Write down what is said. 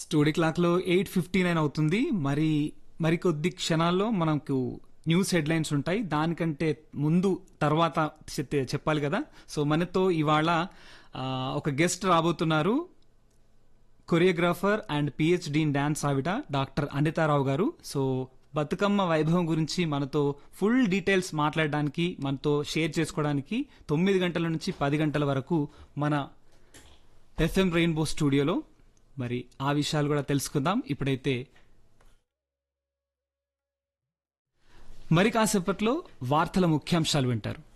studio క్లాక్లో eight fifty nine అవుతుంది మరి మరికొద్ది క్షణాల్లో మనకు న్యూస్ హెడ్లైన్స్ ఉంటాయి దానికంటే ముందు తర్వాత చెప్- చెప్పాలి కదా సో మనతో ఇవాళ ఆ, ఒక గెస్ట్ రాబోతున్నారు choreographer and PhD in dance ఆవిడ డాక్టర్ అనితారావు గారు సో బతుకమ్మ వైభవం గురించి మనతో ఫుల్ డీటెయిల్స్ మాట్లాడడానికి మనతో షేర్ చేసుకోవడానికి తొమ్మిది గంటల నుంచి పది గంటల వరకు మన ఎఫ్ఎం రెయిన్బో స్టూడియోలో మరి ఆ విషయాలు కూడా తెలుసుకుందాం ఇప్పుడైతే మరి కాసేపట్లో వార్తల ముఖ్యాంశాలు వింటారు